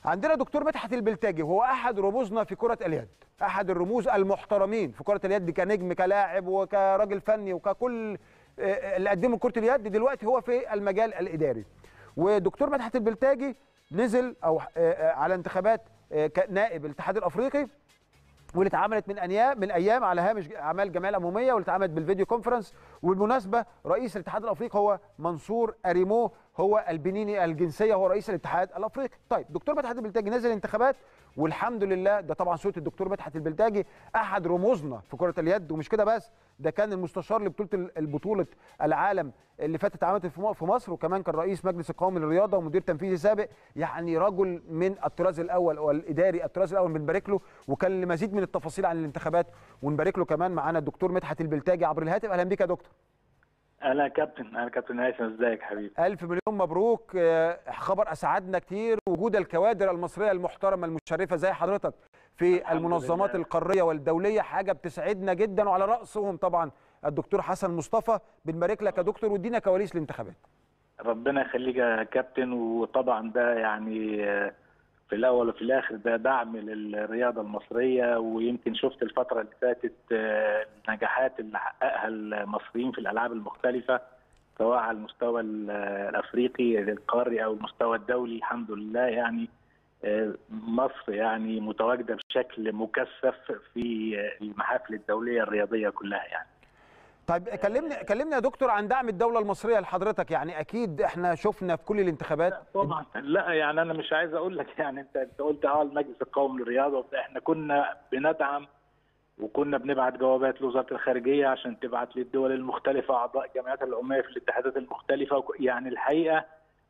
عندنا دكتور مدحت البلتاجي وهو احد رموزنا في كره اليد احد الرموز المحترمين في كره اليد كنجم كلاعب وكراجل فني وككل آه، اللي قدمه كره اليد دلوقتي هو في المجال الاداري ودكتور مدحت البلتاجي نزل او آه، آه، على انتخابات آه، كنائب الاتحاد الافريقي واللي اتعملت من ايام من ايام على هامش اعمال الجمعيه العموميه واللي اتعملت بالفيديو كونفرنس وبالمناسبه رئيس الاتحاد الافريقي هو منصور اريمو هو البنيني الجنسيه هو رئيس الاتحاد الافريقي طيب دكتور مدحت البلتاجي نزل انتخابات والحمد لله ده طبعا صوت الدكتور مدحت البلتاجي احد رموزنا في كره اليد ومش كده بس ده كان المستشار لبطوله البطوله العالم اللي فاتت اتعملت في م- في مصر وكمان كان رئيس مجلس القومي للرياضه ومدير تنفيذي سابق يعني رجل من الطراز الاول والاداري الطراز الاول بنبارك له وكان لمزيد من التفاصيل عن الانتخابات ونبارك له كمان معانا الدكتور مدحت البلتاجي عبر الهاتف اهلا بك يا دكتور اهلا يا كابتن اهلا كابتن هيثم ازيك حبيبي ألف مليون مبروك آه، خبر أسعدنا كتير وجود الكوادر المصرية المحترمة المشرفة زي حضرتك في الحمد المنظمات لله. القارية والدولية حاجة بتسعدنا جدا وعلى رأسهم طبعا الدكتور حسن مصطفى بنبارك لك يا دكتور وادينا كواليس الانتخابات ربنا يخليك يا كابتن وطبعا ده يعني آه، في الاول وفي الاخر ده دعم للرياضه المصريه ويمكن شفت الفتره اللي فاتت آه، النجاحات اللي حققها المصريين في الالعاب المختلفه سواء على المستوى ال- الافريقي القاري او المستوى الدولي الحمد لله يعني آه، مصر يعني متواجده بشكل مكثف في المحافل الدوليه الرياضيه كلها يعني طيب كلمني كلمني يا دكتور عن دعم الدولة المصرية لحضرتك يعني أكيد احنا شفنا في كل الانتخابات طبعا لا يعني انا مش عايز اقول لك يعني انت انت قلت اه المجلس القومي للرياضه وبتاع، احنا كنا بندعم وكنا بنبعت جوابات لوزاره الخارجيه عشان تبعت للدول المختلفه اعضاء الجمعيات العموميه في الاتحادات المختلفه وك- يعني الحقيقه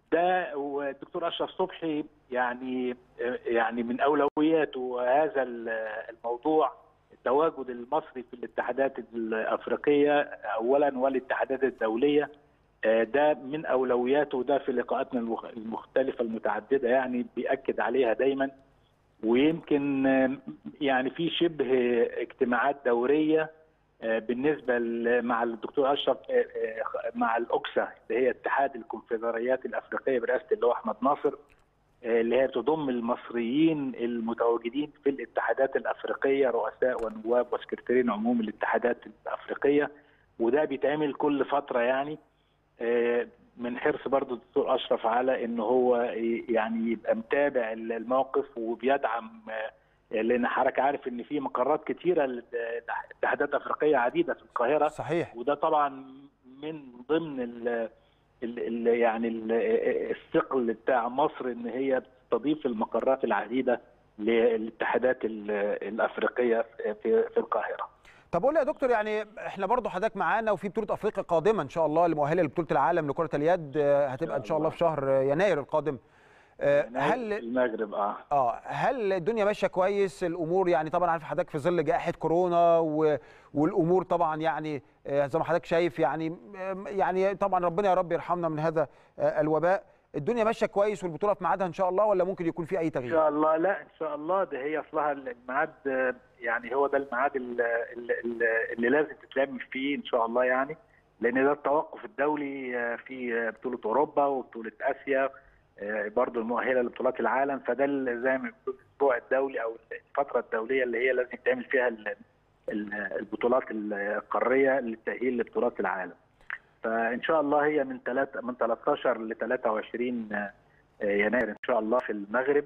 ده والدكتور اشرف صبحي يعني يعني من اولوياته هذا ال- الموضوع التواجد المصري في الاتحادات الافريقيه اولا والاتحادات الدوليه آه، ده من اولوياته وده في لقاءاتنا المخ- المختلفه المتعدده يعني بياكد عليها دايما ويمكن آه، يعني في شبه اجتماعات دوريه آه، بالنسبه ل- مع الدكتور اشرف آه، آه، مع الاوكسا اللي هي اتحاد الكونفدراليات الافريقيه برئاسه اللي هو احمد ناصر آه، اللي هي تضم المصريين المتواجدين في الاتحادات الافريقيه رؤساء ونواب وسكرتيرين عموم الاتحادات الافريقيه وده بيتعمل كل فتره يعني آه، من حرص برضو الدكتور اشرف على ان هو ي- يعني يبقى متابع الموقف وبيدعم آه، لان حضرتك عارف ان في مقرات كتيره لاتحادات افريقيه عديده في القاهره صحيح وده طبعا من ضمن ال ال ال يعني ال الثقل بتاع مصر ان هي بتستضيف المقرات العديده للاتحادات ال- الافريقيه في في القاهره. طب قول لي يا دكتور يعني احنا برضو حضرتك معانا وفي بطولة أفريقيا قادمة إن شاء الله اللي مؤهلة لبطولة العالم لكرة اليد آه، هتبقى إن شاء الله في شهر آه، يناير القادم آه، هل المغرب اه اه هل الدنيا ماشيه كويس الامور يعني طبعا عارف حضرتك في ظل جائحه كورونا و... والامور طبعا يعني آه، زي ما حضرتك شايف يعني آه، يعني طبعا ربنا يا رب يرحمنا من هذا آه، الوباء الدنيا ماشيه كويس والبطوله في ميعادها ان شاء الله ولا ممكن يكون في اي ان تغيير شاء الله لا ان شاء الله ده هي اصلها الميعاد آه، يعني هو ده الميعاد ال- ال- ال- اللي لازم تتلم فيه ان شاء الله يعني لان ده التوقف الدولي آه، في آه، بطوله اوروبا وبطوله اسيا آه، برضو المؤهله لبطولات العالم فده ال- زي ما بيقولوا الاسبوع الدولي او الفتره الدوليه اللي هي لازم تعمل فيها ال- ال- البطولات القاريه للتاهيل لبطولات العالم فان شاء الله هي من 3 من 13 ل 23 آه، يناير ان شاء الله في المغرب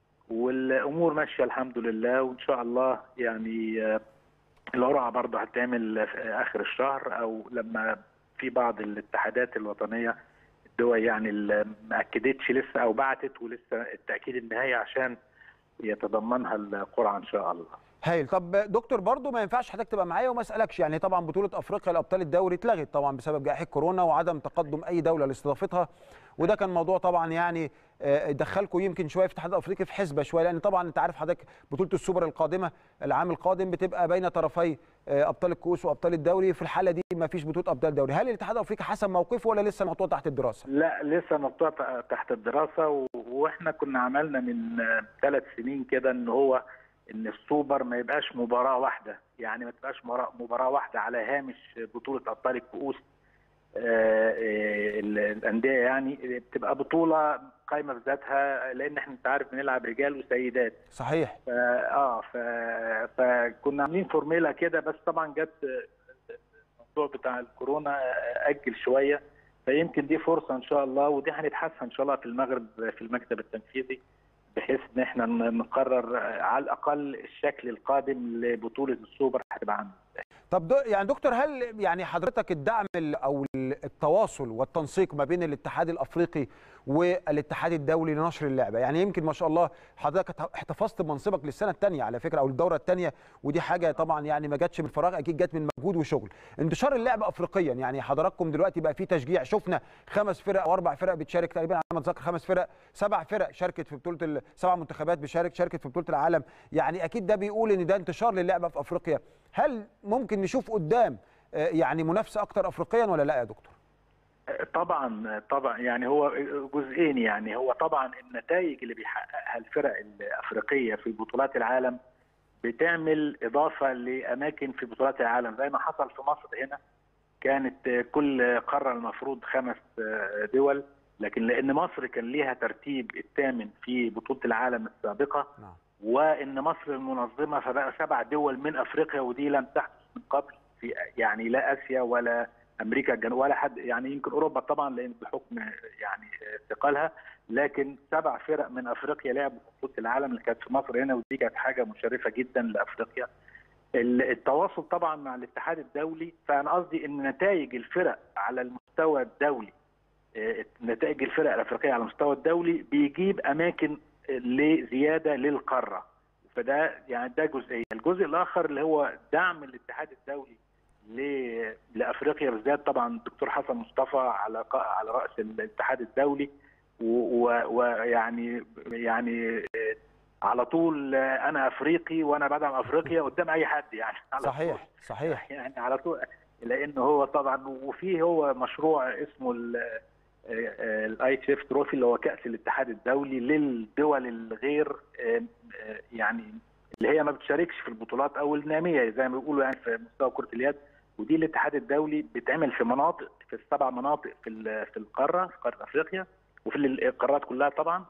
والامور ماشيه الحمد لله وان شاء الله يعني آه، القرعه برضه هتعمل في اخر الشهر او لما في بعض الاتحادات الوطنيه الدول يعني اللي ما اكدتش لسه او بعتت ولسه التاكيد النهائي عشان يتضمنها القرعه ان شاء الله. هايل طب دكتور برضو ما ينفعش حضرتك تبقى معايا وما اسالكش يعني طبعا بطوله افريقيا لابطال الدوري اتلغت طبعا بسبب جائحه كورونا وعدم تقدم اي دوله لاستضافتها وده كان موضوع طبعا يعني آه، دخلكم يمكن شويه في الاتحاد الافريقي في حسبه شويه لان طبعا انت عارف حضرتك بطوله السوبر القادمه العام القادم بتبقى بين طرفي آه، ابطال الكؤوس وابطال الدوري في الحاله دي ما فيش بطوله ابطال دوري هل الاتحاد الافريقي حسم موقفه ولا لسه الموضوع تحت الدراسه لا لسه مقطوع تحت الدراسه و- واحنا كنا عملنا من ثلاث سنين كده ان هو ان السوبر ما يبقاش مباراه واحده يعني ما تبقاش مرا- مباراه واحده على هامش بطوله ابطال الكؤوس آه، ال- الانديه يعني بتبقى بطوله قايمه بذاتها لان احنا انت عارف بنلعب رجال وسيدات صحيح ف- اه ف... فكنا عاملين فورميلا كده بس طبعا جت الموضوع بتاع الكورونا اجل شويه فيمكن دي فرصه ان شاء الله ودي هنتحسن ان شاء الله في المغرب في المكتب التنفيذي بحيث ان احنا ن- نقرر على الاقل الشكل القادم لبطوله السوبر هتبقى عامله طب دو يعني دكتور هل يعني حضرتك الدعم ال- او ال- التواصل والتنسيق ما بين الاتحاد الافريقي والاتحاد الدولي لنشر اللعبه يعني يمكن ما شاء الله حضرتك ات- احتفظت بمنصبك للسنه الثانيه على فكره او الدوره الثانيه ودي حاجه طبعا يعني ما جاتش من فراغ اكيد جت من مجهود وشغل انتشار اللعبه افريقيا يعني حضراتكم دلوقتي بقى في تشجيع شفنا خمس فرق او اربع فرق بتشارك تقريبا على ما اتذكر خمس فرق سبع فرق شاركت في بطوله ال- سبع منتخبات بشارك شاركت في بطوله العالم يعني اكيد ده بيقول ان ده انتشار للعبه في افريقيا هل ممكن نشوف قدام آه، يعني منافسه اكتر افريقيا ولا لا يا دكتور طبعا طبعا يعني هو جزئين يعني هو طبعا النتائج اللي بيحققها الفرق الافريقيه في بطولات العالم بتعمل اضافه لاماكن في بطولات العالم زي ما حصل في مصر هنا كانت كل قاره المفروض خمس دول لكن لان مصر كان ليها ترتيب الثامن في بطوله العالم السابقه نعم وان مصر المنظمه فبقى سبع دول من افريقيا ودي لم تحدث من قبل في يعني لا اسيا ولا امريكا الجنوب ولا حد يعني يمكن اوروبا طبعا لان بحكم يعني ثقلها لكن سبع فرق من افريقيا لعبوا في بطوله العالم اللي كانت في مصر هنا ودي كانت حاجه مشرفه جدا لافريقيا ال- التواصل طبعا مع الاتحاد الدولي فانا قصدي ان نتائج الفرق على المستوى الدولي آه، نتائج الفرق الافريقيه على المستوى الدولي بيجيب اماكن لزياده للقاره فده يعني ده جزئيه الجزء الاخر اللي هو دعم الاتحاد الدولي ل- لافريقيا بالذات طبعا الدكتور حسن مصطفى على ق- على راس الاتحاد الدولي و- و- ويعني يعني آه، على طول آه، انا افريقي وانا بدعم افريقيا قدام اي حد يعني على طول. صحيح صحيح يعني على طول لان هو طبعا وفيه هو مشروع اسمه الاي تي اف تروفي اللي هو كاس الاتحاد الدولي للدول الغير آه، آه، يعني اللي هي ما بتشاركش في البطولات او الناميه زي ما بيقولوا يعني في مستوى كره اليد ودي الاتحاد الدولي بيتعمل في مناطق في السبع مناطق في ال- في القاره في قاره افريقيا وفي القارات كلها طبعا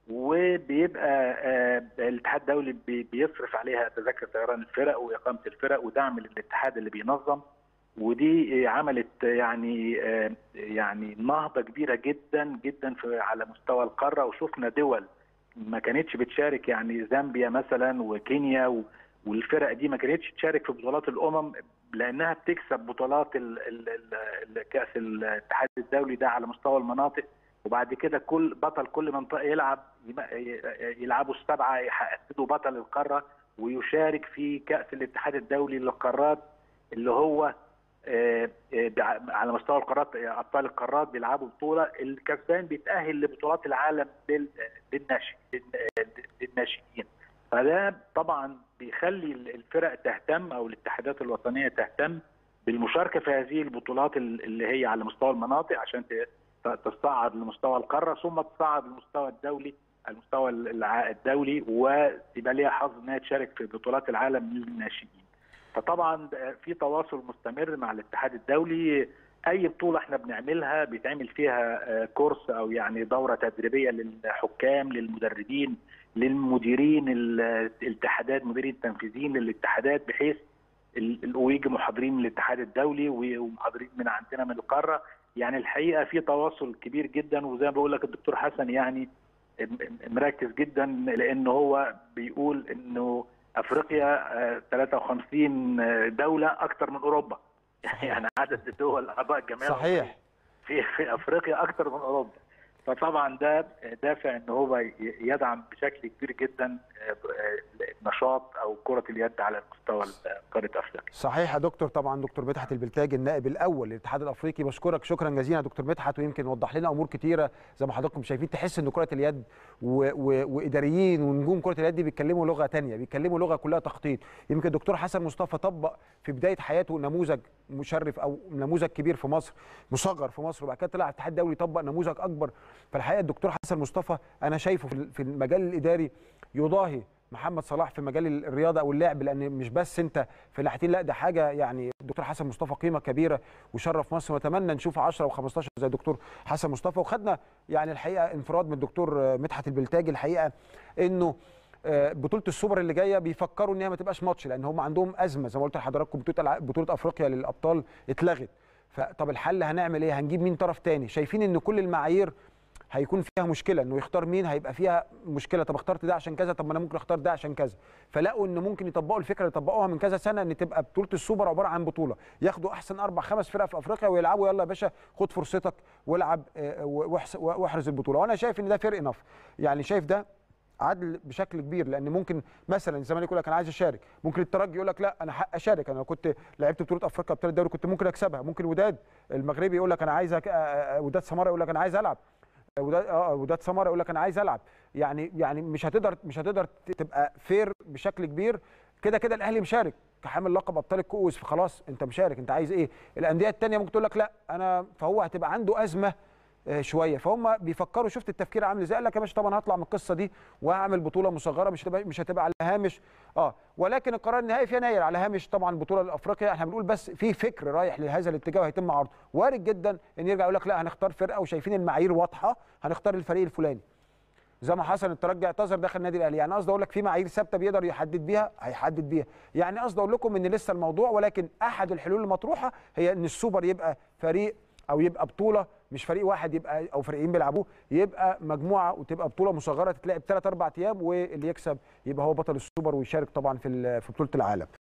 وبيبقى آه، الاتحاد الدولي بي- بيصرف عليها تذاكر طيران الفرق واقامه الفرق ودعم للاتحاد اللي بينظم ودي عملت يعني آه، يعني نهضه كبيره جدا جدا في على مستوى القاره وشفنا دول ما كانتش بتشارك يعني زامبيا مثلا وكينيا و- والفرق دي ما كانتش تشارك في بطولات الامم لانها بتكسب بطولات ال- ال- ال- كاس الاتحاد الدولي ده على مستوى المناطق وبعد كده كل بطل كل منطقه يلعب يم- يلعبوا السبعه يحددوا بطل القاره ويشارك في كاس الاتحاد الدولي للقارات اللي هو آه، آه، بع- على مستوى القارات آه، ابطال القارات بيلعبوا بطوله الكسبان بيتاهل لبطولات العالم لل- للناشئ لل- للناشئين فده طبعا بيخلي الفرق تهتم او الاتحادات الوطنيه تهتم بالمشاركه في هذه البطولات ال- اللي هي على مستوى المناطق عشان ت- ت- تصعد لمستوى القاره ثم تصعد للمستوى الدولي المستوى الع- الدولي وتبقى ليها حظ انها تشارك في بطولات العالم للناشئين. فطبعا في تواصل مستمر مع الاتحاد الدولي اي بطوله احنا بنعملها بيتعمل فيها آه، كورس او يعني دوره تدريبيه للحكام للمدربين للمديرين ال- الاتحادات مديرين التنفيذيين للاتحادات بحيث ال- ال- ويجي محاضرين من الاتحاد الدولي و- ومحاضرين من عندنا من القاره يعني الحقيقه في تواصل كبير جدا وزي ما بقول لك الدكتور حسن يعني م- م- مركز جدا لان هو بيقول انه افريقيا آه، 53 دوله اكثر من اوروبا يعني عدد الدول اعضاء الجمعيه صحيح في في افريقيا اكثر من اوروبا فطبعا ده دافع ان هو يدعم بشكل كبير جدا نشاط او كره اليد على مستوى قاره افريقيا. صحيح يا دكتور طبعا دكتور مدحت البلتاجي النائب الاول للاتحاد الافريقي بشكرك شكرا جزيلا يا دكتور مدحت ويمكن وضح لنا امور كتيره زي ما حضراتكم شايفين تحس ان كره اليد و... و... واداريين ونجوم كره اليد بيتكلموا لغه تانية بيتكلموا لغه كلها تخطيط يمكن الدكتور حسن مصطفى طبق في بدايه حياته نموذج مشرف او نموذج كبير في مصر مصغر في مصر وبعد كده طلع الاتحاد الدولي يطبق نموذج اكبر فالحقيقه الدكتور حسن مصطفى انا شايفه في في المجال الاداري يضاهي محمد صلاح في مجال الرياضه او اللعب لان مش بس انت فلاحتين لا ده حاجه يعني الدكتور حسن مصطفى قيمه كبيره وشرف مصر واتمنى نشوف 10 و15 زي الدكتور حسن مصطفى وخدنا يعني الحقيقه انفراد من الدكتور مدحت البلتاجي الحقيقه انه آه، بطوله السوبر اللي جايه بيفكروا ان هي ما تبقاش ماتش لان هم عندهم ازمه زي ما قلت لحضراتكم بطوله الع- بطوله افريقيا للابطال اتلغت فطب الحل هنعمل ايه هنجيب مين طرف تاني شايفين ان كل المعايير هيكون فيها مشكله انه يختار مين هيبقى فيها مشكله طب اخترت ده عشان كذا طب ما انا ممكن اختار ده عشان كذا فلقوا ان ممكن يطبقوا الفكره اللي طبقوها من كذا سنه ان تبقى بطوله السوبر عباره عن بطوله ياخدوا احسن اربع خمس فرق في افريقيا ويلعبوا يلا يا باشا خد فرصتك والعب آه، واحس- واحرز البطوله وانا شايف ان ده فير انف يعني شايف ده عدل بشكل كبير لان ممكن مثلا الزمالك يقول لك انا عايز اشارك ممكن الترجي يقول لك لا انا حق اشارك انا لو كنت لعبت بطوله افريقيا بطوله الدوري كنت ممكن اكسبها ممكن وداد المغربي يقول لك انا عايز أك... آه، آه، وداد سماره يقول لك انا عايز العب وداد اه وداد سماره يقول لك انا عايز العب يعني يعني مش هتقدر مش هتقدر ت- تبقى فير بشكل كبير كده كده الاهلي مشارك كحامل لقب ابطال الكؤوس فخلاص انت مشارك انت عايز ايه الانديه الثانيه ممكن تقول لك لا انا فهو هتبقى عنده ازمه آه، شويه فهم بيفكروا شفت التفكير عامل ازاي قال لك يا باشا طبعا هطلع من القصه دي وهعمل بطوله مصغره مش هتبقى مش هتبقى على هامش اه ولكن القرار النهائي في يناير على هامش طبعا البطوله الافريقيه احنا بنقول بس في فكر رايح لهذا الاتجاه وهيتم عرضه وارد جدا ان يرجع يقول لك لا هنختار فرقه وشايفين المعايير واضحه هنختار الفريق الفلاني زي ما حصل الترجي اعتذر داخل النادي الاهلي يعني قصدي اقول لك في معايير ثابته بيقدر يحدد بيها هيحدد بيها يعني قصدي اقول لكم ان لسه الموضوع ولكن احد الحلول المطروحه هي ان السوبر يبقى فريق او يبقى بطوله مش فريق واحد يبقى او فريقين بيلعبوه يبقى مجموعه وتبقى بطوله مصغره تتلعب ثلاث اربع ايام واللي يكسب يبقى هو بطل السوبر ويشارك طبعا في ال- في بطوله العالم